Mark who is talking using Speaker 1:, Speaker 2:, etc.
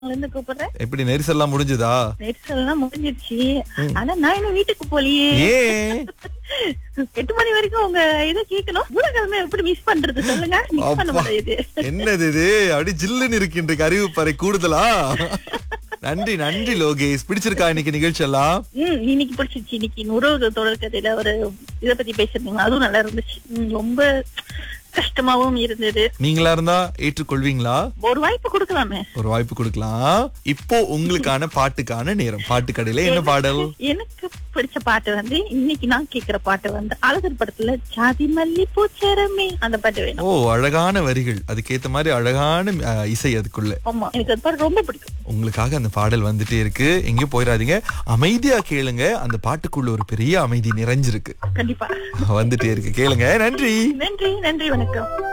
Speaker 1: இருந்து கூப்பிடுறேன்
Speaker 2: எப்படி நெரிசல்லாம் முடிஞ்சதா
Speaker 1: நெரிசல் எல்லாம் முடிஞ்சிருச்சு ஆனா நான் இன்னும் வீட்டுக்கு போலியே
Speaker 2: ஏன்
Speaker 1: எட்டு மணி வரைக்கும் உங்க இதை கேட்கணும் ஊடகமே எப்படி மிஸ் பண்றது சொல்லுங்க மிஸ் பண்ண
Speaker 2: அப்பா.
Speaker 1: முடியாது
Speaker 2: என்னது இது அப்படி ஜில்லுன்னு இருக்கின்ற அறிவுப்பறை கூடுதலா நன்றி நன்றி லோகேஷ் பிடிச்சிருக்கா இன்னைக்கு நிகழ்ச்சி எல்லாம்
Speaker 1: ம் இன்னைக்கு பிடிச்சிருச்சு இன்னைக்கு உறவு தொடர் கதையில ஒரு இத பத்தி பேசிருந்தீங்க அதுவும் நல்லா இருந்துச்சு ம், ரொம்ப கஷ்டமாவும் இருந்தது
Speaker 2: நீங்களா இருந்தா ஏற்றுக்கொள்வீங்களா
Speaker 1: ஒரு வாய்ப்பு கொடுக்கலாமே
Speaker 2: ஒரு வாய்ப்பு கொடுக்கலாம் இப்போ உங்களுக்கான பாட்டுக்கான நேரம் பாட்டு கடையில என்ன பாடல்
Speaker 1: எனக்கு பிடிச்ச பாட்டு வந்து இன்னைக்கு நான் கேக்குற பாட்டு வந்து அழகர் படத்துல ஜாதி மல்லி பூச்சரமே அந்த பாட்டு வேணும்
Speaker 2: ஓ அழகான வரிகள் அதுக்கேத்த மாதிரி அழகான அஹ், இசை அதுக்குள்ள
Speaker 1: ஆமா எனக்கு அது பாட்டு ரொம்ப பிடிக்கும்
Speaker 2: உங்களுக்காக அந்த பாடல் வந்துட்டே இருக்கு எங்கேயும் போயிடாதீங்க அமைதியா கேளுங்க அந்த பாட்டுக்குள்ள ஒரு பெரிய அமைதி நிறைஞ்சிருக்கு
Speaker 1: கண்டிப்பா
Speaker 2: வந்துட்டே இருக்கு கேளுங்க நன்றி
Speaker 1: நன்றி நன்றி வணக்கம்